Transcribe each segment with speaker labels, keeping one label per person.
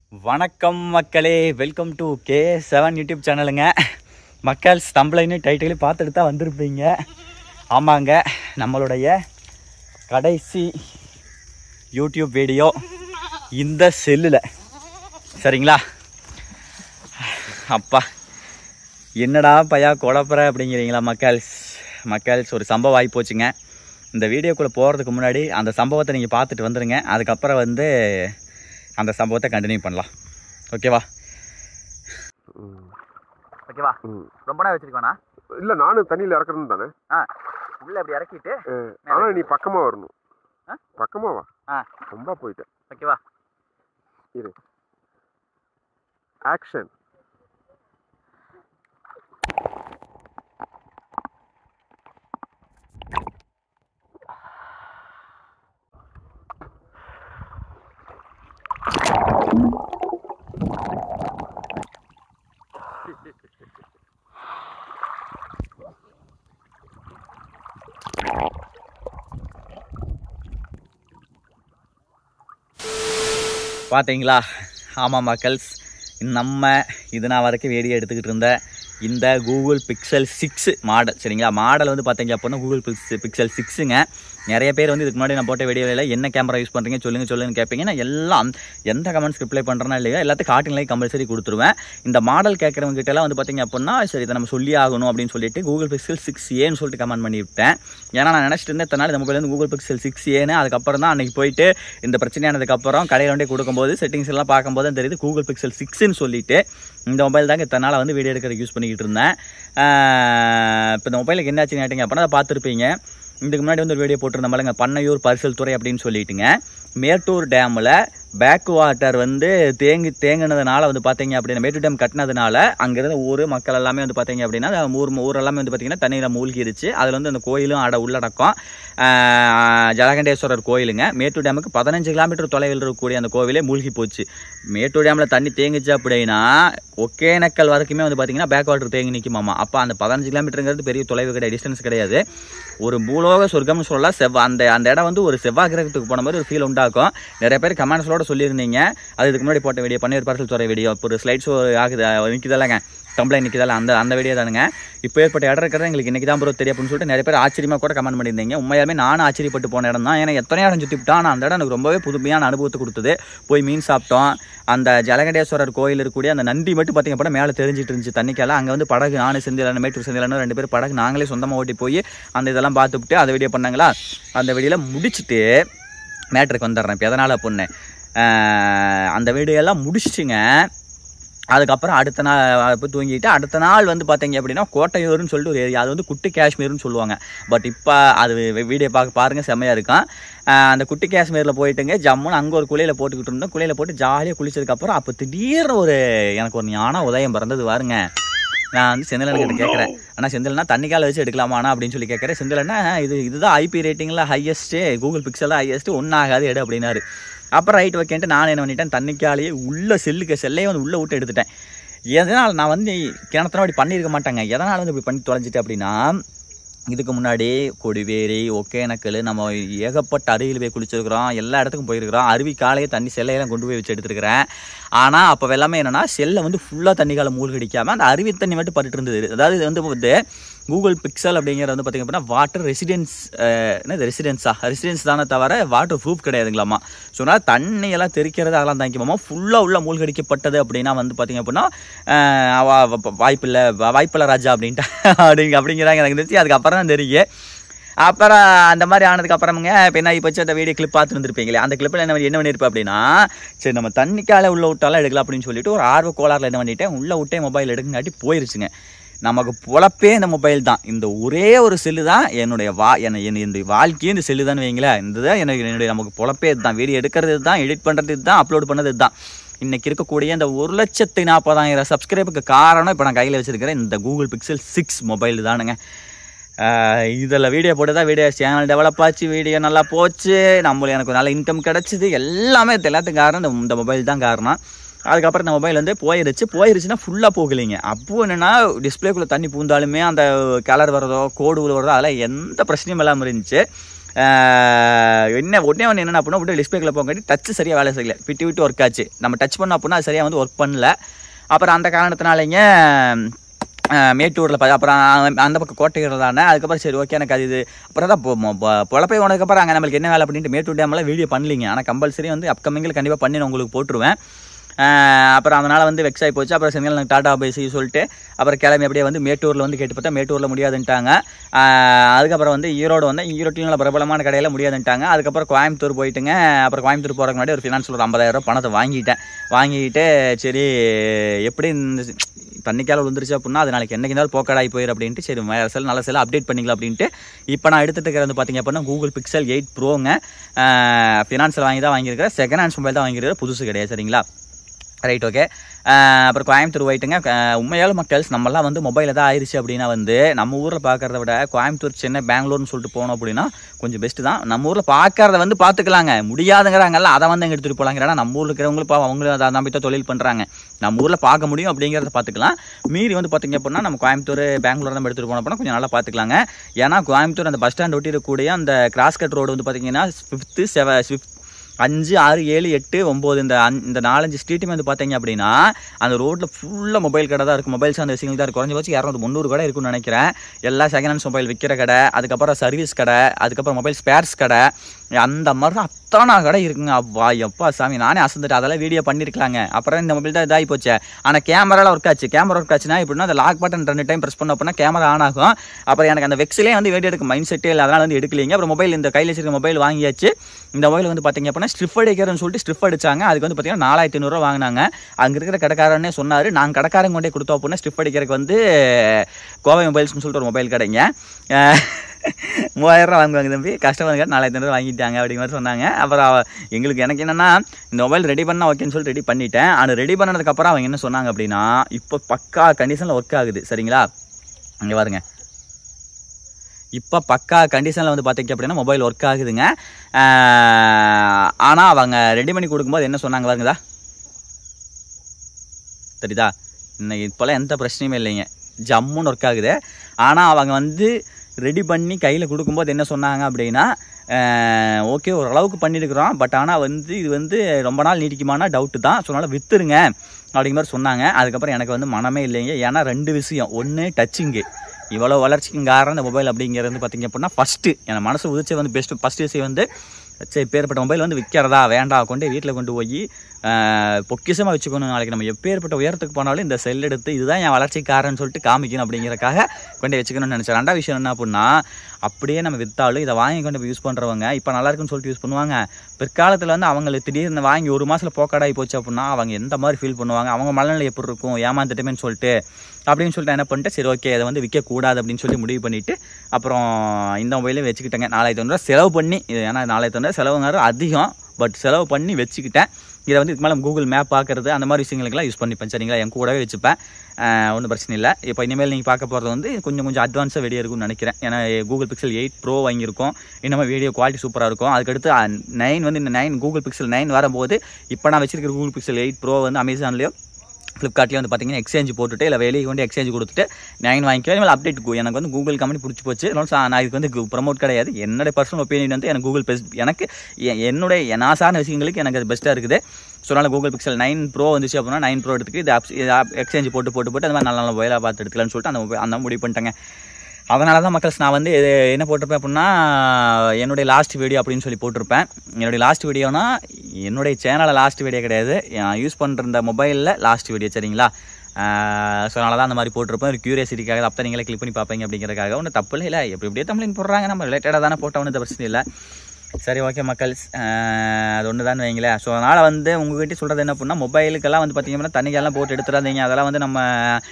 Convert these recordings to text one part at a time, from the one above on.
Speaker 1: வணக்கம் மக்களே welcome to K seven YouTube சேனலுங்க மக்கள் ஸ்டம்பிளைன்னு டைட்டிலையும் பார்த்துட்டு தான் வந்திருப்பீங்க ஆமாங்க நம்மளுடைய கடைசி யூடியூப் வீடியோ இந்த செல்லில் சரிங்களா அப்பா என்னடா பையா குழப்பற அப்படிங்கிறீங்களா மக்கள்ஸ் மக்கள்ஸ் ஒரு சம்பவம் ஆகி போச்சுங்க இந்த வீடியோக்குள்ளே போகிறதுக்கு முன்னாடி அந்த சம்பவத்தை நீங்கள் பார்த்துட்டு வந்துடுங்க அதுக்கப்புறம் வந்து அந்த சம்பவத்தை கண்டினியூ பண்ணலாம் ஓகேவா ஓகேவா
Speaker 2: ம்.
Speaker 1: ரொம்ப நேரம் வச்சிருக்கோண்ணா
Speaker 2: இல்ல நானும் தண்ணியில இறக்குறேன்னு தானே
Speaker 1: ஆ உள்ளே அப்படி இறக்கிட்டு
Speaker 2: அஹ், ஆனா நீ பக்கமா வரணும்
Speaker 1: ஆ?
Speaker 2: பக்கமா வா
Speaker 1: ஆ.
Speaker 2: ரொம்ப போயிட்டேன்
Speaker 1: ஓகேவா
Speaker 2: ஆக்ஷன்
Speaker 1: பார்த்தீங்களா ஆமாம் மக்கள்ஸ் நம்ம இது நான் வரைக்கும் வீடியோ எடுத்துக்கிட்டு இருந்த இந்த கூகுள் பிக்சல் சிக்ஸ் மாடல் சரிங்களா மாடல் வந்து பார்த்தீங்க அப்படின்னா கூகுள் பிக்ஸ் பிக்சல் சிக்ஸுங்க நிறைய பேர் வந்து இதுக்கு முன்னாடி நான் போட்ட வீடியோவில் என்ன கேமரா யூஸ் பண்ணுறீங்க சொல்லுங்க சொல்லுங்க கேட்பீங்க நான் எல்லாம் எந்த கமெண்ட்ஸ் ரிப்ளை பண்ணுறேன்னா இல்லையா எல்லாத்தையும் காட்டிங் லைக் கம்பல்சரி கொடுத்துருவேன் இந்த மாடல் கேட்குறவங்க கிட்ட எல்லாம் வந்து பார்த்தீங்க அப்படின்னா சரி இதை நம்ம சொல்லி ஆகணும் அப்படின்னு சொல்லிட்டு கூகுள் பிக்சல் சிக்ஸ் ஏன்னு சொல்லிட்டு கமெண்ட் பண்ணிவிட்டேன் ஏன்னா நான் நினச்சிட்டு இருந்தேன் இத்தனை நாள் இந்த மொபைல் வந்து கூகுள் பிக்சல் சிக்ஸ் ஏன்னு அதுக்கப்புறம் தான் அன்னைக்கு போயிட்டு இந்த பிரச்சனையானதுக்கப்புறம் கடையில் கொண்டே கொடுக்கும்போது செட்டிங்ஸ் எல்லாம் பார்க்கும்போது தான் தெரியுது கூகுள் பிக்சல் சிக்ஸ்னு சொல்லிட்டு இந்த மொபைல் தாங்க இத்தனை நாள் வந்து வீடியோ எடுக்கிற யூஸ் பண்ணிக்கிட்டு இருந்தேன் இப்போ இந்த மொபைலுக்கு என்னாச்சுன்னு கேட்டிங்க அப்படின்னா அதை பார்த்துருப்பீங்க இதுக்கு முன்னாடி வந்து ஒரு வீடியோ போட்டிருந்த மாதிரிங்க பண்ணையூர் பரிசல் துறை அப்படின்னு சொல்லிட்டுங்க மேட்டூர் டேமில் பேக் வாட்டர் வந்து தேங்கி தேங்கினதுனால வந்து பார்த்தீங்க அப்படின்னா மேட்டூர் டேம் கட்டினதுனால அங்கேருந்து ஊர் மக்கள் எல்லாமே வந்து பார்த்தீங்க அப்படின்னா அந்த ஊர் ஊர் எல்லாமே வந்து பார்த்தீங்கன்னா தண்ணியில் மூழ்கிடுச்சு அதில் வந்து அந்த கோயிலும் அட உள்ளடக்கம் ஆஹ் ஜலகண்டேஸ்வரர் கோயிலுங்க மேட்டூர் டேமுக்கு பதினஞ்சு கிலோமீட்டர் தொலைவில் இருக்கக்கூடிய அந்த கோவிலே மூழ்கி போச்சு மேட்டூர் டேமில் தண்ணி தேங்கிச்சு அப்படின்னா ஒகேனக்கல் வரைக்குமே வந்து பார்த்தீங்கன்னா பேக் வாட்டர் தேங்கி நிற்குமாமா அப்போ அந்த பதினஞ்சு கிலோமீட்டருங்கிறது பெரிய தொலைவு கிடையாது டிஸ்டன்ஸ் கிடையாது ஒரு பூலோக சொர்க்கம்னு சொல்லலாம் செவ்வா அந்த அந்த இடம் வந்து ஒரு செவ்வாய் கிரகத்துக்கு போன மாதிரி ஒரு ஃபீல் உண்டாக்கும் நிறைய பேர் கமெண்ட்ஸோட சொல்லியிருந்தீங்க அது இதுக்கு முன்னாடி போட்ட வீடியோ பன்னீர் பார்சல் துறை வீடியோ இப்போ ஒரு ஸ்லைட் ஷோ ஆகுது நிற்குதல்லங்க கம்ப்ளைண்ட் நிற்குதல்ல அந்த அந்த வீடியோ தானுங்க இப்போ ஏற்பட்ட இடம் இருக்கிறது எங்களுக்கு இன்றைக்கி தான் ப்ரோ தெரியும் அப்படின்னு சொல்லிட்டு நிறைய பேர் ஆச்சரியமாக கூட கமெண்ட் பண்ணியிருந்தீங்க உண்மையாலுமே நானும் ஆச்சரியப்பட்டு போன இடம் தான் ஏன்னா எத்தனை இடம் சுற்றி விட்டா ஆனால் அந்த இடம் எனக்கு ரொம்பவே புதுமையான அனுபவத்தை கொடுத்தது போய் மீன் சாப்பிட்டோம் அந்த ஜலகண்டேஸ்வரர் கோயில் இருக்கக்கூடிய அந்த நந்தி மட்டும் பார்த்தீங்க அப்படின்னா மேலே தெரிஞ்சிட்டு இருந்துச்சு தண்ணிக்கால அங்கே வந்து படகு நானு செந்திலன் மேட்டூர் செந்திலன் ரெண்டு பேர் படகு நாங்களே சொந்தமாக ஓட்டி போய் அந்த இதெல்லாம் பார்த்துவிட்டு அதை வீடியோ பண்ணாங்களா அந்த வீடியோவில் முடிச்சுட்டு மேட்ருக்கு வந்துடுறேன் இப்போ எதனால் பொண்ணு அந்த வீடியோ எல்லாம் முடிச்சிட்டுங்க அதுக்கப்புறம் அடுத்த நாள் போய் தூங்கிட்டு அடுத்த நாள் வந்து பார்த்தீங்க அப்படின்னா கோட்டையூர்னு சொல்லிட்டு ஒரு ஏரியா அது வந்து குட்டி காஷ்மீர்னு சொல்லுவாங்க பட் இப்போ அது வீடியோ பார்க்க பாருங்க செம்மையாக இருக்கும் ஆஹ் அந்த குட்டி காஷ்மீரில் போயிட்டுங்க ஜம்முன்னு அங்கே ஒரு குளியில் போட்டுக்கிட்டு இருந்தோம் குளியில் போட்டு ஜாலியாக குளிச்சதுக்கப்புறம் அப்போ திடீர்னு ஒரு எனக்கு ஒரு ஞான உதயம் பிறந்தது பாருங்க நான் வந்து செந்திலன்கிட்ட கேட்குறேன் ஆனால் செந்தில்னா தண்ணிக்கால வச்சு எடுக்கலாமாண்ணா அப்படின்னு சொல்லி கேட்குறேன் செந்திலன்னா இது இதுதான் ஐபி ரேட்டிங்கில் ஹையஸ்ட்டு கூகுள் பிக்சல் தான் ஹையஸ்ட்டு ஒன்றாகாது எடு அப்படின்னாரு அப்புறம் ரைட் ஓகேன்ட்டு நான் என்ன பண்ணிட்டேன் தண்ணிக்காலேயே உள்ள செல்லுக்கு செல்லையே வந்து உள்ளே விட்டு எடுத்துட்டேன் எதனால் நான் வந்து கிணத்துல அப்படி பண்ணியிருக்க மாட்டேங்க எதனால் வந்து இப்படி பண்ணி தொலைஞ்சிட்டேன் அப்படின்னா இதுக்கு முன்னாடி கொடிவேரி ஒகேனக்கல் நம்ம ஏகப்பட்ட அருவியில் போய் குளிச்சிருக்கிறோம் எல்லா இடத்துக்கும் போயிருக்கிறோம் அருவி காலையே தண்ணி செல்லையெல்லாம் கொண்டு போய் வச்சு எடுத்துருக்கிறேன் ஆனால் அப்போ எல்லாமே என்னென்னா செல்லை வந்து ஃபுல்லாக தண்ணி காலம் மூழ்கடிக்காமல் அந்த அருவி தண்ணி மட்டும் பட்டுட்டு இருந்தது அதாவது இது வந்து வந்து கூகுள் பிக்சல் அப்படிங்கிறது வந்து பார்த்திங்க அப்படின்னா வாட்டர் ரெசிடென்ஸ் என்னது ரெசிடென்ஸா ரெசிடென்ஸ் தானே தவிர வாட்டர் ப்ரூஃப் கிடையாதுங்களாமா ஸோ அதனால் தண்ணி எல்லாம் தெரிக்கிறது அதெல்லாம் தாங்கிக்குமாமா ஃபுல்லாக உள்ள மூழ்கடிக்கப்பட்டது அப்படின்னா வந்து பார்த்திங்க அப்படின்னா ஆஹ் வா- வா- வாய்ப்பில்லை வா- வாய்ப்பில்லை ராஜா அப்படின்ட்டு அப்படிங்க அப்படிங்கிறாங்க எனக்கு தெரிஞ்சு அதுக்கப்புறம் தான் தெரியும் அப்புறம் அந்த மாதிரி ஆனதுக்கு அப்புறமுங்க இப்போ என்ன இப்போ அந்த வீடியோ கிளிப் பார்த்து வந்துருப்பீங்களே அந்த கிளிப்பில் என்ன பண்ணி- என்ன பண்ணியிருப்பேன் அப்படின்னா சரி நம்ம தண்ணிக்கால உள்ள விட்டாலும் எடுக்கலாம் அப்படின்னு சொல்லிட்டு ஒரு ஆர்வ கோளாறுல என்ன பண்ணிட்டேன் உள்ள விட்டே மொபைல் எடுக்கங்காட்டி போயிருச்சுங்க நமக்கு பொழப்பே இந்த மொபைல் தான் இந்த ஒரே ஒரு செல்லு தான் என்னுடைய வா என்ன என்ன- என்னுடைய வாழ்க்கையே இந்த செல்லு தான் வைங்களேன் இந்த தான் எனக்கு என்னுடைய நமக்கு பொழப்பே இதுதான் வீடியோ எடுக்கிறது தான் எடிட் பண்ணுறது இதுதான் அப்லோட் பண்ணது இதுதான் இன்னைக்கு இருக்கக்கூடிய இந்த ஒரு லட்சத்து நாற்பதாயிரம் சப்ஸ்கிரைபுக்கு காரணம் இப்போ நான் கையில் வச்சிருக்கிறேன் இந்த கூகுள் பிக்சல் சிக்ஸ் மொபைல் தானுங்க இதில் வீடியோ போட்டு தான் வீடியோ சேனல் டெவலப் ஆச்சு வீடியோ நல்லா போச்சு நம்மளுக்கு எனக்கு ஒரு நல்ல இன்கம் கிடச்சிது எல்லாமே இது எல்லாத்துக்கும் காரணம் இந்த இந்த மொபைல் தான் காரணம் அதுக்கப்புறம் இந்த மொபைல் வந்து போயிருச்சு போயிருச்சுன்னா ஃபுல்லாக போகலைங்க அப்போ என்னென்னா டிஸ்பிளேக்குள்ளே தண்ணி பூந்தாலுமே அந்த கலர் வர்றதோ கோடு வரதோ அதெல்லாம் எந்த பிரச்சனையும் இல்லாமல் இருந்துச்சு ஆஹ் என்ன ஒன்றே ஒன்று என்ன அப்படின்னா அப்படியே டிஸ்பிளேக்கில் போங்காட்டி டச் சரியாக வேலை செய்யல விட்டு விட்டு ஒர்க் ஆச்சு நம்ம டச் பண்ணோம் அப்படின்னா அது சரியாக வந்து ஒர்க் பண்ணல அப்புறம் அந்த காரணத்தினாலேங்க ஆஹ் மேட்டூரில் பா அப்புறம் அந்த- அந்த பக்கம் கோட்டைகள் தானே அதுக்கப்புறம் சரி ஓகே எனக்கு அது இது அப்புறம் தான் பொ- பொ- பொழப்பை உனக்கப்புறம் அங்கே நம்மளுக்கு என்ன வேலை அப்படின்ட்டு மேட்டூர் டேம்லாம் வீடியோ பண்ணலிங்க ஆனால் கம்பல்சரி வந்து அப்கமிங்கில் கண்டிப்பாக பண்ணி நான் உங்களுக்கு போட்டுருவேன் ஆஹ் அப்புறம் அதனால் வந்து வெக்ஸ் ஆகி போச்சு அப்புறம் செங்கல் எனக்கு டாட்டா பேசி சொல்லிட்டு அப்புறம் கிளம்பி அப்படியே வந்து மேட்டூரில் வந்து கேட்டு பார்த்தா மேட்டூரில் முடியாதுன்ட்டாங்க ஆஹ் அதுக்கப்புறம் வந்து ஈரோடு வந்தேன் ஈரோட்டில் நல்ல பிரபலமான கடையில் முடியாதுன்ட்டாங்க அதுக்கப்புறம் கோயம்புத்தூர் போயிட்டுங்க அப்புறம் கோயம்புத்தூர் போகிறதுக்கு முன்னாடி ஒரு ஃபினான்ஸில் ஒரு ஐம்பதாயிரம் பணத்தை வாங்கிட்டேன் வாங்கிட்டு சரி எப்படி இந்த தண்ணிக்கால விழுந்துருச்சு அப்படின்னா அது நாளைக்கு என்னைக்கு இருந்தாலும் போக்கடாகி போயிரு அப்படின்ட்டு சரி வேறு செல் நல்ல செல் அப்டேட் பண்ணிக்கலாம் அப்படின்ட்டு இப்போ நான் எடுத்துட்டு இருக்கிறது வந்து பார்த்தீங்க அப்படின்னா கூகுள் பிக்சல் எயிட் ப்ரோங்க ஃபினான்ஸில் வாங்கி தான் வாங்கியிருக்கிறேன் செகண்ட் ஹேண்ட்ஸ் மொபைல் தான் வாங்கியிருக்கிறேன் புதுசு கிடையாது சரிங்களா ரைட் ஓகே அப்புறம் கோயம்புத்தூர் போயிட்டுங்க அஹ் உண்மையால மக்கள்ஸ் நம்மலாம் வந்து மொபைல் எதாவது ஆயிடுச்சு அப்படின்னா வந்து நம்ம ஊரில் பார்க்கறத விட கோயம்புத்தூர் சென்னை பெங்களூர்னு சொல்லிட்டு போனோம் அப்படின்னா கொஞ்சம் பெஸ்ட்டு தான் நம்ம ஊரில் பார்க்கறத வந்து பார்த்துக்கலாங்க முடியாதுங்கிறாங்கல்ல அதை வந்து அங்கே எடுத்துகிட்டு போகலாங்க ஏன்னா நம்ம ஊரில் இருக்கிறவங்களும் பாவம் அவங்களும் அதை நம்பி தான் தொழில் பண்ணுறாங்க நம்ம ஊரில் பார்க்க முடியும் அப்படிங்கிறத பார்த்துக்கலாம் மீறி வந்து பார்த்தீங்க அப்படின்னா நம்ம கோயம்புத்தூர் பெங்களூர் நம்ம எடுத்துகிட்டு போனோம் அப்படின்னா கொஞ்சம் நல்லா பார்த்துக்கலாங்க ஏன்னா கோயம்புத்தூர் அந்த பஸ் ஸ்டாண்ட் ஒட்டி இருக்கக்கூடிய அந்த கிராஸ் கட் ரோடு வந்து பார்த்தீங்கன்னா ஃபிஃப்த்து செவ ஃபிஃப்த் அஞ்சு ஆறு ஏழு எட்டு ஒம்பது இந்த அஞ் இந்த நாலஞ்சு ஸ்ட்ரீட்டுமே வந்து பார்த்தீங்க அப்படின்னா அந்த ரோட்டில் ஃபுல்லாக மொபைல் கடை தான் இருக்குது மொபைல்ஸ் அந்த விஷயங்கள் தான் இருக்குது குறைஞ்சபட்சம் இரநூறு முந்நூறு கடை இருக்கும்னு நினைக்கிறேன் எல்லா செகண்ட் ஹேண்ட்ஸ் மொபைல் விற்கிற கடை அதுக்கப்புறம் சர்வீஸ் கடை அதுக்கப்புறம் மொபைல் ஸ்பேர்ஸ் கடை அந்த மாதிரி தான் அத்தனை கடை இருக்குங்க அப்பா எப்பா சாமி நானே அசந்துட்டு அதெல்லாம் வீடியோ பண்ணியிருக்கலாங்க அப்புறம் இந்த மொபைல் தான் இதாகி போச்சு ஆனால் கேமராலாம் ஒர்க் ஆச்சு கேமரா ஒர்க் ஆச்சுன்னா எப்படின்னா அந்த லாக் பட்டன் ரெண்டு டைம் ப்ரெஸ் பண்ண அப்படின்னா கேமரா ஆன் ஆகும் அப்புறம் எனக்கு அந்த வெக்ஸ்லேயே வந்து வீடியோ எடுக்க மைண்ட் செட்டே இல்லை அதனால் வந்து எடுக்கலைங்க அப்புறம் மொபைல் இந்த கையில் வச்சிருக்க மொபைல் வாங்கியாச்சு இந்த மொபைல் வந்து பார்த்தீங்க அப்படின்னா ஸ்ட்ரிப் அடிக்கிறேன்னு சொல்லிட்டு ஸ்ட்ரிப் அடிச்சாங்க அதுக்கு வந்து பார்த்தீங்கன்னா நாலாயிரத்தி ஐநூறுரூவா வாங்கினாங்க அங்கே இருக்கிற கடைக்காரனே சொன்னார் நாங்கள் கடைக்காரங்க கொண்டே கொடுத்தோம் அப்படின்னா ஸ்ட்ரிப் அடிக்கிறதுக்கு வந்து கோவை மொபைல்ஸ்னு சொல்லிட்டு ஒரு மொபைல் கடைங்க அஹ் மூவாயிரம் ரூபா வாங்குவாங்க தம்பி கஸ்டமர் கேட்டு நாலாயிரத்தி ஐநூறு வாங்கிட்டாங்க அப்படிங்கிற மாதிரி சொன்னாங்க அப்புறம் அவ- எங்களுக்கு எனக்கு என்னன்னா இந்த மொபைல் ரெடி பண்ணா ஓகேன்னு சொல்லிட்டு ரெடி பண்ணிட்டேன் அது ரெடி பண்ணதுக்கப்புறம் அவங்க என்ன சொன்னாங்க அப்படின்னா இப்போ பக்கா கண்டிஷனில் ஒர்க் ஆகுது சரிங்களா இங்கே பாருங்க இப்போ பக்கா கண்டிஷனில் வந்து பார்த்தீங்க அப்படின்னா மொபைல் ஒர்க் ஆகுதுங்க ஆனால் அவங்க ரெடி பண்ணி கொடுக்கும்போது என்ன சொன்னாங்க பாருங்கதா தெரியுதா இன்னைக்கு இப்போல்லாம் எந்த பிரச்சனையுமே இல்லைங்க ஜம்முன்னு ஒர்க் ஆகுது ஆனால் அவங்க வந்து ரெடி பண்ணி கையில் கொடுக்கும்போது என்ன சொன்னாங்க அப்படின்னா ஓகே ஓரளவுக்கு பண்ணியிருக்கிறோம் பட் ஆனால் வந்து இது வந்து ரொம்ப நாள் நீடிக்குமானா டவுட்டு தான் ஸோ அதனால் விற்றுருங்க அப்படிங்கிற மாதிரி சொன்னாங்க அதுக்கப்புறம் எனக்கு வந்து மனமே இல்லைங்க ஏன்னா ரெண்டு விஷயம் ஒன்று டச்சிங்கு இவ்வளோ வளர்ச்சிக்கு காரணம் இந்த மொபைல் அப்படிங்கிறது வந்து பார்த்தீங்க அப்படின்னா ஃபஸ்ட்டு என் மனசு உதிச்ச வந்து பெஸ்ட்டு ஃபஸ்ட் விஷயம் வந்து சரி பேர்பட்ட மொபைல் வந்து விற்கிறதா வேண்டாம் கொண்டு வீட்டில் கொண்டு போய் பொக்கிஷமாக வச்சுக்கணும் நாளைக்கு நம்ம எப்பேற்பட்ட உயரத்துக்கு போனாலும் இந்த செல் எடுத்து இதுதான் என் வளர்ச்சி காரணம்னு சொல்லிட்டு காமிக்கணும் அப்படிங்கிறக்காக கொண்டு வச்சுக்கணும்னு நினச்சேன் ரெண்டாவது விஷயம் என்ன அப்படின்னா அப்படியே நம்ம விற்றாலும் இதை வாங்கி கொண்டு போய் யூஸ் பண்ணுறவங்க இப்போ நல்லா இருக்குன்னு சொல்லிட்டு யூஸ் பண்ணுவாங்க பிற்காலத்தில் வந்து அவங்களுக்கு திடீர்னு வாங்கி ஒரு மாதத்தில் போக்காடாகி போச்சு அப்படின்னா அவங்க எந்த மாதிரி ஃபீல் பண்ணுவாங்க அவங்க மனநிலை எப்படி இருக்கும் ஏமாந்துட்டுமேன்னு சொல்லிட்டு அப்படின்னு சொல்லிட்டு நான் என்ன பண்ணிட்டேன் சரி ஓகே அதை வந்து விற்கக்கூடாது அப்படின்னு சொல்லி முடிவு பண்ணிவிட்டு அப்புறம் இந்த மொபைலே வச்சுக்கிட்டேங்க நாலாயிரத்தி ஐநூறுரூவா செலவு பண்ணி இது ஏன்னா நாலாயிரத்தி ஐநூறுரூவா செலவுங்கிறது அதிகம் பட் செலவு பண்ணி வச்சுக்கிட்டேன் இதை வந்து இதுக்கு மேலே கூகுள் மேப் பார்க்குறது அந்த மாதிரி விஷயங்களுக்கெல்லாம் யூஸ் பண்ணிப்பேன் சரிங்களா என் கூடவே வச்சுப்பேன் ஒன்றும் பிரச்சனை இல்லை இப்போ இனிமேல் நீங்கள் பார்க்க போகிறது வந்து கொஞ்சம் கொஞ்சம் அட்வான்ஸாக வீடியோ இருக்கும்னு நினைக்கிறேன் ஏன்னா கூகுள் பிக்சல் எயிட் ப்ரோ வாங்கியிருக்கோம் இன்னமும் வீடியோ குவாலிட்டி சூப்பராக இருக்கும் அதுக்கடுத்து நைன் வந்து இந்த நைன் கூகுள் பிக்சல் நைன் வரும்போது இப்போ நான் வச்சிருக்கிற கூகுள் பிக்சல் எயிட் ப்ரோ வந்து அமேசான்லேயோ ஃப்ளிப்கார்ட்லேயே வந்து பார்த்தீங்கன்னா எக்ஸ்சேஞ்ச் போட்டுட்டு இல்லை வெளியே கொண்டு எக்ஸ்சேஞ்ச் கொடுத்துட்டு நைன் வாங்கிக்கிறேன் இனிமேல் அப்டேட் எனக்கு வந்து கூகுள் கம்பெனி பிடிச்சி போச்சு அதனால சா- நான் இதுக்கு வந்து ப்ரமோட் கிடையாது என்னோட பர்சனல் ஒப்பீனியன் வந்து எனக்கு கூகுள் பெஸ்ட் எனக்கு எ- என்னுடைய நான் சார்ந்த விஷயங்களுக்கு எனக்கு அது பெஸ்ட்டாக இருக்குது ஸோ அதனால் கூகுள் பிக்சல் நைன் ப்ரோ வந்துச்சு அப்படின்னா நைன் ப்ரோ எடுத்துக்கு இது ஆப்ஸ் இது எக்ஸ்சேஞ்ச் போட்டு போட்டு போட்டு அந்த மாதிரி நல்ல நல்ல மொபைலாக பார்த்து எடுத்துக்கலாம்னு சொல்லிட்டு அந்த mobile- அந்த முடிவு பண்ணிட்டேங்க அதனால தான் மக்கள்ஸ் நான் வந்து இது என்ன போட்டிருப்பேன் அப்படின்னா என்னுடைய லாஸ்ட் வீடியோ அப்படின்னு சொல்லி போட்டிருப்பேன் என்னுடைய லாஸ்ட் வீடியோனா என்னுடைய சேனலில் லாஸ்ட் வீடியோ கிடையாது நான் யூஸ் பண்ணுற மொபைலில் லாஸ்ட் வீடியோ சரிங்களா ஸோ அதனால தான் அந்த மாதிரி போட்டிருப்பேன் ஒரு கியூரியாசிட்டிக்காக அப்போ நீங்களே கிளிக் பண்ணி பார்ப்பீங்க அப்படிங்கிறதுக்காக ஒன்றும் தப்பு இல்லை எப்படி எப்படியே தமிழின் போடுறாங்க நம்ம ரிலேட்டடாக தானே போட்டால் ஒன்றும் பிரச்சனை இல்லை சரி ஓகே மக்கள்ஸ் அஹ் அது ஒன்று தான் வைங்களேன் ஸோ அதனால் வந்து உங்ககிட்ட சொல்கிறது என்ன அப்படின்னா மொபைலுக்கெல்லாம் வந்து பார்த்தீங்கன்னா தண்ணிக்கெல்லாம் போட்டு எடுத்துடாதீங்க அதெல்லாம் வந்து நம்ம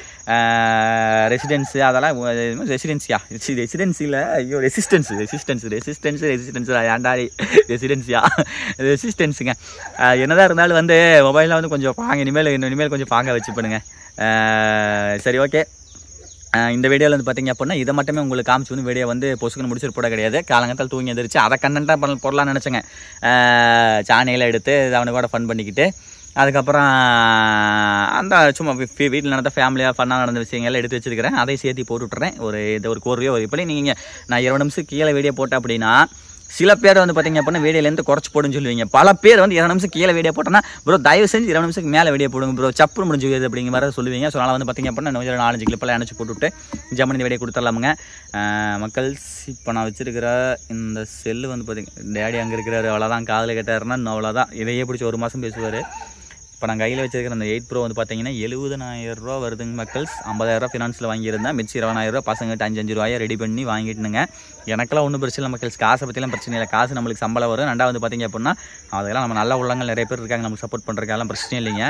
Speaker 1: ரெசிடென்ஸு அதெல்லாம் ரெசிடென்சியா ரெசிடென்சியில் ஐயோ ரெசிஸ்டன்ஸ் ரெசிஸ்டன்ஸ் ரெசிஸ்டன்ஸ் ரெசிஸ்டன்ஸ் ஏண்டாடி ரெசிடென்சியா ரெசிஸ்டன்ஸுங்க அஹ் என்னதான் இருந்தாலும் வந்து மொபைலில் வந்து கொஞ்சம் பாங்க இனிமேல் இனிமேல் கொஞ்சம் பாங்க வச்சு பண்ணுங்க அஹ் சரி ஓகே அஹ் இந்த வீடியோவில் வந்து பார்த்தீங்க அப்படின்னா இதை மட்டுமே உங்களுக்கு காமிச்சு வந்து வீடியோ வந்து பொசுக்குன்னு முடிச்சிட்டு போட கிடையாது காலங்கத்தால் தூங்கி எந்திரிச்சு அதை கண்டென்ட்டாக பண்ண போடலாம்னு நினச்சேங்க சாணியில் எடுத்து அவனுக்கு கூட ஃபன் பண்ணிக்கிட்டு அதுக்கப்புறம் அந்த சும்மா வீட்டில் நடந்த ஃபேமிலியாக ஃபன்னாக நடந்த விஷயங்கள் எடுத்து வச்சிருக்கிறேன் அதை சேர்த்து போட்டு விட்டுறேன் ஒரு இது ஒரு கோர்வையோ ஒரு இப்படி நீங்கள் நான் இருபது நிமிஷம் கீழே வீடியோ போட்டேன் அப்படின்னா சில பேர் வந்து பார்த்தீங்க அப்படின்னா வீடியோலேருந்து குறைச்சி போடுன்னு சொல்லுவீங்க பல பேர் வந்து இருபது நிமிஷம் கீழே வீடியோ போட்டோன்னா ப்ரோ தயவு செஞ்சு இருபது நிமிஷத்துக்கு மேலே வீடியோ போடுங்க ப்ரோ சப்பு முடிஞ்சு போகுது அப்படிங்கிற மாதிரி சொல்லுவீங்க ஸோ அதனால் வந்து பார்த்தீங்க அப்படின்னா இன்னும் ஒரு நாலஞ்சு கிளிப்பெல்லாம் அனுப்பிச்சு போட்டுவிட்டு ஜம்மன் இந்த வீடியோ கொடுத்துடலாமுங்க ஆஹ் மக்கள் இப்போ நான் வச்சிருக்கிற இந்த செல்லு வந்து பார்த்தீங்க டேடி அங்கே இருக்கிறாரு அவ்வளோதான் காதில் கேட்டாருன்னா இன்னும் அவ்வளோதான் இதையே பிடிச்சி ஒரு மாதம் பேசுவார் இப்போ நான் கையில் வச்சிருக்கிற அந்த எயிட் ப்ரோ வந்து பார்த்தீங்கன்னா எழுபதனாயிரம் ரூபா வருதுங்க மக்கள்ஸ் ஐம்பதாயிரரூவா ஃபினான்ஸில் வாங்கியிருந்தேன் மிச்சம் இருபதாயிரம் ரூபா பசங்கிட்ட அஞ்சு அஞ்சு ரூபாயை ரெடி பண்ணி வாங்கிட்டுனுங்க எனக்கெல்லாம் ஒன்றும் பிரச்சனை இல்லை மக்கள்ஸ் காசை பற்றிலாம் பிரச்சனை இல்லை காசு நம்மளுக்கு சம்பளம் வரும் ரெண்டாவது வந்து பார்த்தீங்க அப்படின்னா அதெல்லாம் நம்ம நல்ல உள்ளங்கள் நிறைய பேர் இருக்காங்க நமக்கு சப்போர்ட் பண்ணுறதுக்கெல்லாம் பிரச்சனை இல்லைங்க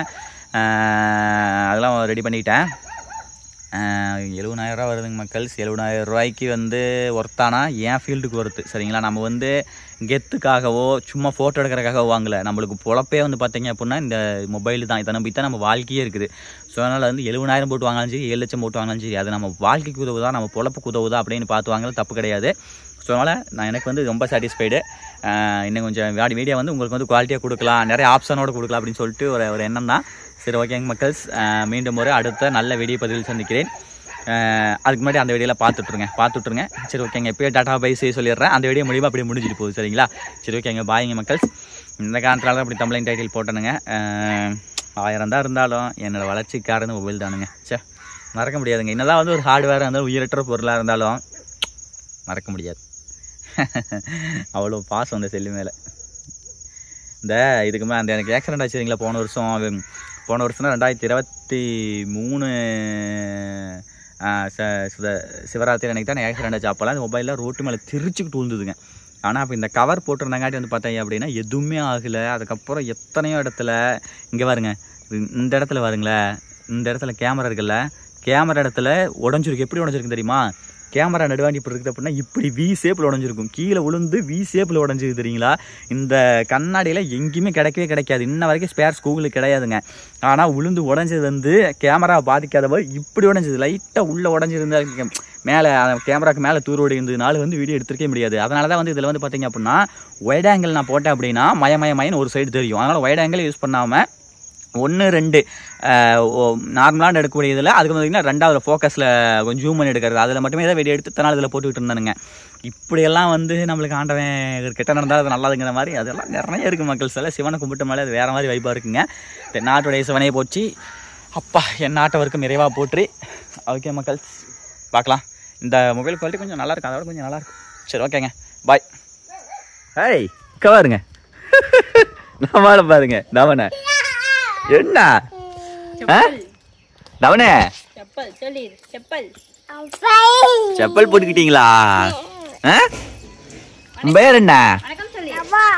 Speaker 1: ஆஹ் அதெல்லாம் ரெடி பண்ணிட்டேன் எழுபதாயிரரூவா வருதுங்க மக்கள்ஸ் எழுபதாயிரம் ரூபாய்க்கு வந்து ஒர்த்தானா என் ஃபீல்டுக்கு ஒர்த்து சரிங்களா நம்ம வந்து கெத்துக்காகவோ சும்மா ஃபோட்டோ எடுக்கிறதுக்காகவோ வாங்கல நம்மளுக்கு பொழப்பே வந்து பார்த்தீங்க அப்படின்னா இந்த மொபைல் தான் இதை நம்பி தான் நம்ம வாழ்க்கையே இருக்குது ஸோ அதனால் வந்து எழுபதாயிரம் போட்டு வாங்கினாலும் சரி ஏழு லட்சம் போட்டு வாங்கினாலும் சரி அது நம்ம வாழ்க்கைக்கு உதவுதா நம்ம பொழப்புக்கு உதவுதா அப்படின்னு பார்த்து வாங்கலாம் தப்பு கிடையாது ஸோ அதனால் நான் எனக்கு வந்து ரொம்ப சாட்டிஸ்ஃபைடு இன்னும் கொஞ்சம் வாடி வீடியோ வந்து உங்களுக்கு வந்து குவாலிட்டியாக கொடுக்கலாம் நிறைய ஆப்ஷனோட கொடுக்கலாம் அப்படின்னு சொல்லிட்டு ஒரு ஒரு எண்ணம் தான் சரி ஓகேங்க மக்கள்ஸ் அஹ் மீண்டும் ஒரு அடுத்த நல்ல வீடியோ பதிவில் சந்திக்கிறேன் அஹ் அதுக்கு முன்னாடி அந்த வீடியோவில் பார்த்துட்ருங்க பார்த்துட்ருங்க சரி ஓகேங்க இப்போயே டாட்டா பை செய்ய சொல்லிடுறேன் அந்த வீடியோ முடியுமா அப்படியே முடிஞ்சிட்டு போகுது சரிங்களா சரி ஓகேங்க பாய்ங்க மக்கள்ஸ் இந்த காலத்தில் அப்படி தமிழின் டைட்டில் போட்டனுங்க அஹ் ஆயிரம் தான் இருந்தாலும் என்னோட வளர்ச்சிக்காரன்னு மொபைல் தானுங்க சே மறக்க முடியாதுங்க என்னதான் வந்து ஒரு ஹார்ட்வேராக இருந்தாலும் உயிரற்ற பொருளாக இருந்தாலும் மறக்க முடியாது அவ்வளோ பாசம் அந்த செல்லு மேலே இந்த இதுக்கு மேலே அந்த எனக்கு ஆக்சிடென்ட் ஆச்சுங்களா போன வருஷம் அது போன வருஷம் ரெண்டாயிரத்தி இருபத்தி மூணு ஆ, ச- சிவ- சிவராத்திரி அன்னைக்கு தான் ஆக்சிடென்ட் ஆச்சு அப்போல்லாம் இந்த மொபைலில் ரோட்டு மேலே திருச்சிக்கிட்டு விழுந்துதுங்க ஆனால் அப்போ இந்த கவர் போட்டிருந்தங்காட்டி வந்து பார்த்தீங்க அப்படின்னா எதுவுமே ஆகலை அதுக்கப்புறம் எத்தனையோ இடத்துல இங்கே பாருங்க இது- இந்த இடத்துல பாருங்களேன் இந்த இடத்துல கேமரா இருக்குல்ல கேமரா இடத்துல உடஞ்சிருக்கு எப்படி உடஞ்சிருக்கு தெரியுமா கேமரா நடுவாண்டி இப்படி இருக்குது அப்படின்னா இப்படி வி ஷேப்பில் உடஞ்சிருக்கும் கீழே விழுந்து வி ஷேப்பில் உடஞ்சிருக்கு தெரியுங்களா இந்த கண்ணாடியில் எங்கேயுமே கிடைக்கவே கிடைக்காது இன்ன வரைக்கும் ஸ்பேர்ஸ் கூகுளுக்கு கிடையாதுங்க ஆனால் விழுந்து உடஞ்சது வந்து கேமரா பாதிக்காத போது இப்படி உடஞ்சது லைட்டாக உள்ளே உடஞ்சிருந்தா மேலே கேமராக்கு மேலே தூர் ஓடி இருந்ததுனால வந்து வீடியோ எடுத்துருக்கே முடியாது அதனால தான் வந்து இதில் வந்து பார்த்தீங்க அப்படின்னா ஒயிட் ஆங்கிள் நான் போட்டேன் அப்படின்னா மய மய மயன்னு ஒரு சைடு தெரியும் அதனால் ஒயிட் ஆங்கிள் யூஸ் பண்ணாமல் ஒன்று ரெண்டு நார்மலான எடுக்கக்கூடிய இதில் அதுக்கு வந்து பார்த்தீங்கன்னா ரெண்டாவது ஃபோக்கஸில் கொஞ்சம் ஜூம் பண்ணி எடுக்கிறது அதில் மட்டுமே ஏதாவது வீடியோ எடுத்து தனால் இதில் போட்டுக்கிட்டு இருந்தானுங்க இப்படியெல்லாம் வந்து நம்மளுக்கு ஆண்டவன் கிட்ட நடந்தால் அது நல்லதுங்கிற மாதிரி அதெல்லாம் நிறைய இருக்குது மக்கள் சில சிவனை கும்பிட்ட மேலே அது வேறு மாதிரி வைப்பாக இருக்குங்க இந்த நாட்டுடைய சிவனையை போச்சு அப்பா என் நாட்டவருக்கும் நிறைவாக போற்றி ஓகே மக்கள் பார்க்கலாம் இந்த மொபைல் குவாலிட்டி கொஞ்சம் நல்லா இருக்கும் அதோட கொஞ்சம் நல்லா இருக்கும் சரி ஓகேங்க பாய் ஹேய் கவாருங்க நம்மள பாருங்க தவனை என்ன ஆ? தவனே
Speaker 3: செப்பல் சொல்லிடு செப்பல்
Speaker 1: செப்பல் போட்டுக்கிட்டீங்களா ஆ? உன் பேர் என்ன
Speaker 3: வணக்கம் சொல்லி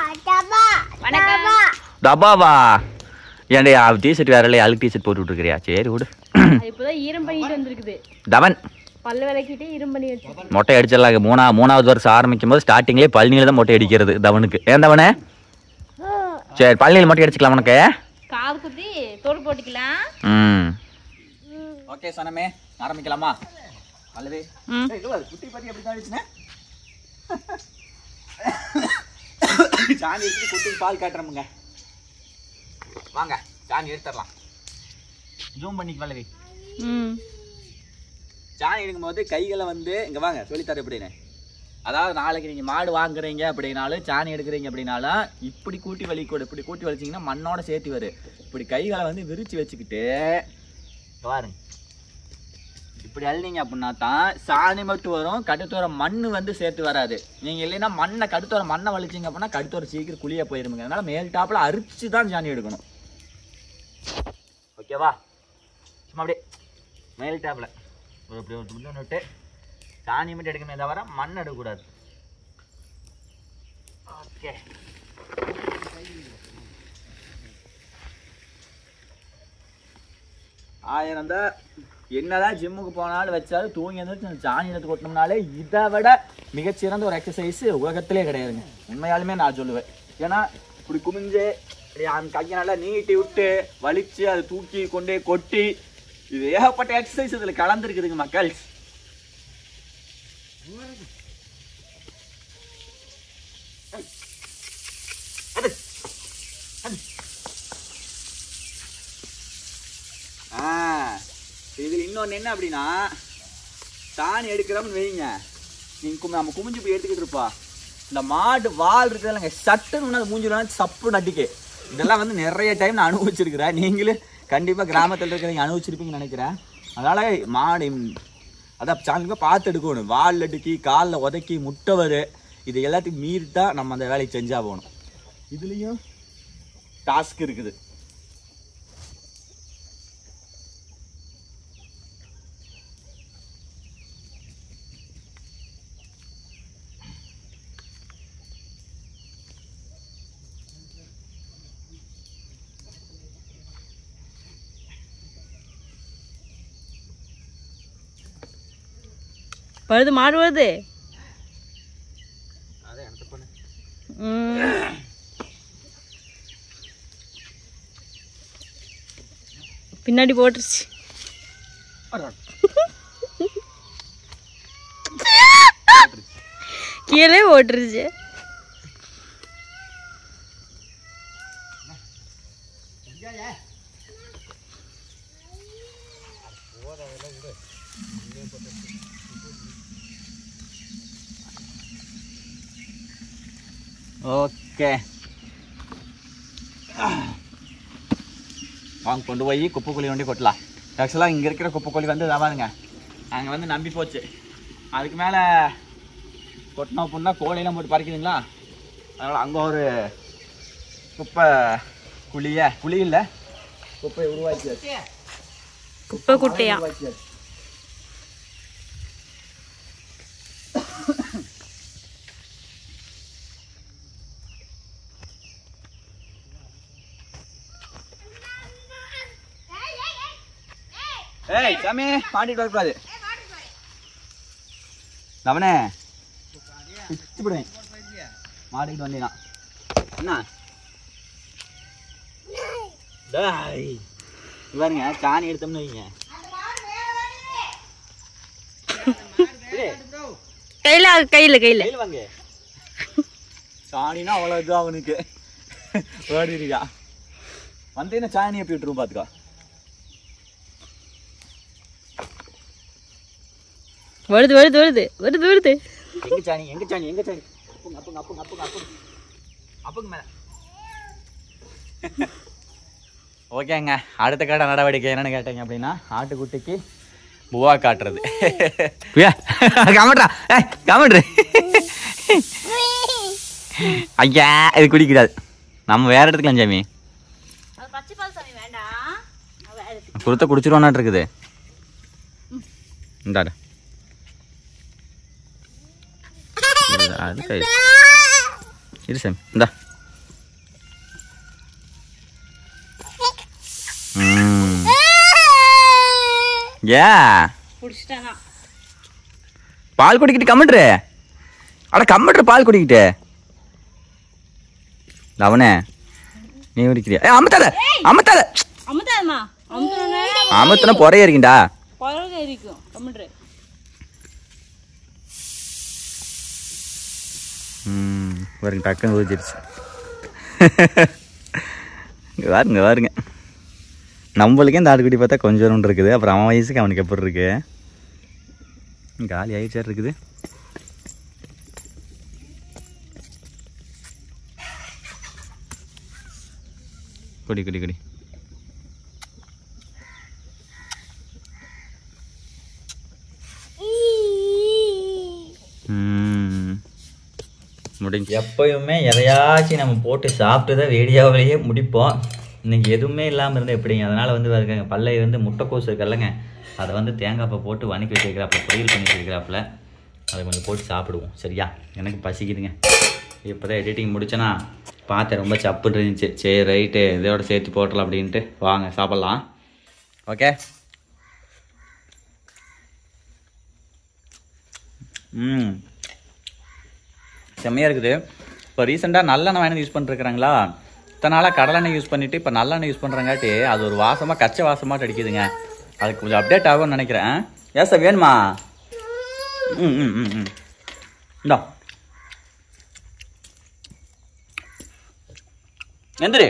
Speaker 3: வணக்கம்
Speaker 1: டபாவா ஏன்டா டிஷர்ட் வேற இல்லையா அழுக்கு டிஷர்ட் போட்டு விட்டுருக்கிறியா சரி விடு
Speaker 3: அது இப்போதான் ஈரம் பண்ணிட்டு வந்திருக்குது
Speaker 1: தவன்
Speaker 3: பல்லு விளக்கிட்டு ஈரம் பண்ணி வச்சு
Speaker 1: மொட்டை அடிச்சிடலாம் மூணா மூணாவது வருஷம் ஆரம்பிக்கும் போது ஸ்டார்டிங்லேயே பழனியில் தான் மொட்டை அடிக்கிறது தவனுக்கு ஏன் தவனே சரி பழனியில் மொட்டை அடிச்சுக்கலாம் உனக்கு
Speaker 3: காது குத்தி தோடு போட்டுக்கலாம்
Speaker 1: ம் ஓகே சொன்னமே ஆரம்பிக்கலாமா அல்லவே
Speaker 3: ம்.
Speaker 1: குட்டி பத்தி எப்படி தான் சாணி எடுத்து குட்டி பால் காட்டுறோமுங்க வாங்க சாணி எடுத்துடலாம் ஜூம் பண்ணிக்கு வல்லவி
Speaker 3: ம்
Speaker 1: சாணி எடுக்கும்போது கைகளை வந்து இங்கே வாங்க சொல்லித்தரேன் எப்படின்னு அதாவது நாளைக்கு நீங்கள் மாடு வாங்குறீங்க அப்படின்னாலும் சாணி எடுக்கிறீங்க அப்படின்னாலும் இப்படி கூட்டி வலி கூட இப்படி கூட்டி வலிச்சிங்கன்னா மண்ணோட சேர்த்து வரும் இப்படி கைகளை வந்து விரிச்சு வச்சுக்கிட்டு இங்க பாருங்க இப்படி அள்ளிங்க அப்படின்னா தான் சாணி மட்டும் வரும் கடுத்தோர மண் வந்து சேர்த்து வராது நீங்கள் இல்லைன்னா மண்ணை கடுத்தோர மண்ணை வலிச்சிங்க அப்படின்னா கடுத்தோர சீக்கிரம் குழிய போயிருமுங்க அதனால மேல் டாப்பில் அரிச்சு தான் சாணி எடுக்கணும் ஓகேவா சும்மா அப்படியே மேல் டாப்பில் ஒரு இப்படி ஒரு துண்டு விட்டு சாணி மட்டும் எடுக்கணுமே தவிர மண் எடுக்கக்கூடாது ஓகே ஆயிரம் தான் என்னதான் ஜிம்முக்கு போனாலும் வச்சாலும் தூங்கி எழுந்திரிச்சு அந்த சாணி எடுத்து கொட்டினோம்னாலே இதை விட மிகச்சிறந்த ஒரு எக்ஸசைஸ் உலகத்திலே கிடையாதுங்க உண்மையாலுமே நான் சொல்லுவேன் ஏன்னா இப்படி குமிஞ்சு இப்படி அந்த கையை நல்லா நீட்டி விட்டு வலிச்சு அதை தூக்கி கொண்டே கொட்டி இது ஏகப்பட்ட எக்ஸசைஸ் இதில் கலந்துருக்குதுங்க மக்கள் ஆ இதில் இன்னொன்று என்ன அப்படின்னா சாணி எடுக்கிறோம்னு வைங்க நீங்கள் நம்ம குமிஞ்சு போய் எடுத்துக்கிட்டு இருப்பா இந்த மாடு வால் இருக்குதுல்லங்க சட்டுன்னு அது மூஞ்சிலாம் சப்புன்னு அடிக்கு இதெல்லாம் வந்து நிறைய டைம் நான் அனுபவிச்சிருக்கிறேன் நீங்களும் கண்டிப்பாக கிராமத்தில் இருக்கிறவங்க அனுபவிச்சிருப்பீங்கன்னு நினைக்கிறேன் அதனால் மாடு ம், அதான் சாயந்தரம் பார்த்து எடுக்கணும் வால் அடிக்கி காலில் உதக்கி முட்டை வரு இது எல்லாத்தையும் மீறி தான் நம்ம அந்த வேலையை செஞ்சா போகணும் இதுலேயும் டாஸ்க் இருக்குது
Speaker 3: வருது மாடு வருது
Speaker 1: அதை எனக்கு பண்ணு
Speaker 3: ம். பின்னாடி போட்டுருச்சு கீழே போட்டுருச்சு
Speaker 1: ஓகே வாங்க கொண்டு போய் குப்பை குழி வண்டி கொட்டலாம் ஆக்சுவலாக இங்கே இருக்கிற குப்பை குழி வந்து இதாக பாருங்க அங்கே வந்து நம்பி போச்சு அதுக்கு மேலே கொட்டினோம் அப்படின்னா கோழியெல்லாம் போட்டு பறிக்குதுங்களா அதனால் அங்கே ஒரு குப்பை குழிய குழி இல்லை குப்பையை உருவாக்கியாச்சு
Speaker 3: குப்பை குட்டையா
Speaker 1: உருவாக்கியாச்சு ஏய் சாமி மாட்டிட்டு வரக்கூடாது தவனே பிச்சு விடுவேன் மாட்டிக்கிட்டு வந்தீங்கன்னா என்ன டேய் இங்க பாருங்க சாணி எடுத்தோம்னு வைங்க இரு,
Speaker 3: கையில கையில கையில
Speaker 1: கையில வாங்க சாணினா அவ்வளோ இது அவனுக்கு ஓடிடுக்கா வந்தீங்கன்னா சாணி எப்படி விட்டுருவோம் பார்த்துக்கோ
Speaker 3: வருது வருது வருது வருது வருது
Speaker 1: எங்க சாணி எங்க சாணி எங்க சாணி அப்புங்க அப்புங்க அப்புங்க அப்புங்க அப்புங்க அப்புங்க மேல ஓகேங்க அடுத்த கட்ட நடவடிக்கை என்னன்னு கேட்டீங்க அப்படின்னா ஆட்டுக்குட்டிக்கு புவா காட்டுறது புயா கமெண்ட்ரா ஏய் கமெண்ட்ரு ஐயா இது குடிக்கூடாது நம்ம வேற இடத்துக்கலாம் சாமி
Speaker 3: பச்சை பால் சாமி வேண்டாம்
Speaker 1: குருத்த குடிச்சிருவானாட்டு இருக்குது இந்தாடு அது கை இரு சாமி இந்தா ம். ஏ
Speaker 3: குடிச்சிட்டானா
Speaker 1: பால் குடிக்கிட்டு கம்மிட்ரு அட கம்மிட்ரு பால் குடிக்கிட்டு லவனே நீ குடிக்கிறியா ஏ அமுத்தாத அமுத்தாத
Speaker 3: அமுதாதம்மா அமுத்தணும்னா
Speaker 1: அமுத்துனா பொறைய இருக்கீண்டா
Speaker 3: பழக இருக்கும் கம்முட்ரு
Speaker 1: ம் பாருங்க டக்குன்னு ஊதிருச்சு இங்கே பாருங்க பாருங்க நம்மளுக்கே இந்த ஆட்டுக்குட்டி பார்த்தா கொஞ்சம் இருக்குது அப்புறம் அவன் வயசுக்கு அவனுக்கு எப்படி இருக்கு காலி ஆயிடுச்சா இருக்குது குடி குடி குடி ம் முடிஞ்சு எப்பயுமே எதையாச்சும் நம்ம போட்டு சாப்பிட்டு தான் வீடியோவிலேயே முடிப்போம் இன்னைக்கு எதுவுமே இல்லாமல் இருந்தால் எப்படிங்க அதனால் வந்து பாருங்க பல்லை வந்து முட்டைக்கோஸ் இருக்குல்லங்க அதை வந்து தேங்காய் பூ போட்டு வணக்கி வச்சிருக்கிறாப்புல பொரியல் பண்ணி வச்சிருக்கிறாப்புல அதை கொஞ்சம் போட்டு சாப்பிடுவோம் சரியா எனக்கு பசிக்குதுங்க இப்போ தான் எடிட்டிங் முடிச்சேனா பார்த்தேன் ரொம்ப சப்புட்டு இருந்துச்சு சரி ரைட்டு இதோட சேர்த்து போட்டலாம் அப்படின்ட்டு வாங்க சாப்பிட்லாம் ஓகே ம் செம்மையாக இருக்குது இப்போ ரீசெண்டாக நல்லெண்ணெய் வாங்கி யூஸ் பண்ணிருக்கிறாங்களா இத்தனை நாளாக கடலெண்ணெய் யூஸ் பண்ணிவிட்டு இப்போ நல்லெண்ணெய் யூஸ் பண்ணுறங்காட்டி அது ஒரு வாசமாக கச்ச வாசமாக அடிக்குதுங்க அதுக்கு கொஞ்சம் அப்டேட் ஆகும்னு நினைக்கிறேன் ஏன் சார் வேணுமா ம் ம் ம் ம் இந்தா எந்திரி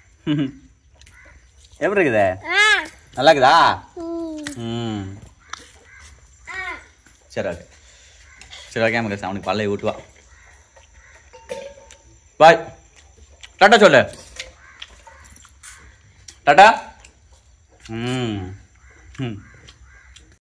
Speaker 1: எப்படி இருக்குது நல்லா இருக்குதா ம் சரி ஓகே சரி ஓகே மக்கள்ஸ் அவனுக்கு பல்லை ஊட்டுவா பாய் டாட்டா சொல்லு டாட்டா ம் ம்